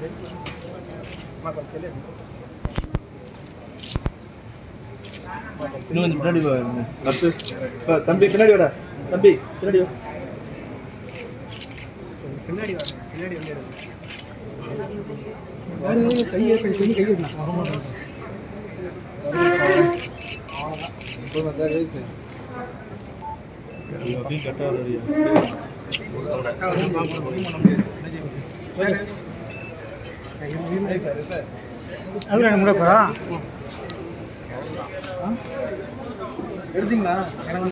இன்னும் கொஞ்சம் பின்னாடி வா பத்து வா, தம்பி பின்னாடி வாடா தம்பி பின்னாடி வா பின்னாடி வா பின்னாடி வந்து யாரு கையை கை சொல்லி கை விடணும் அப்படியே கரெக்டாக ரெடியா அது ரெண்டு முடப்பா எடுத்தீங்களா எனக்கு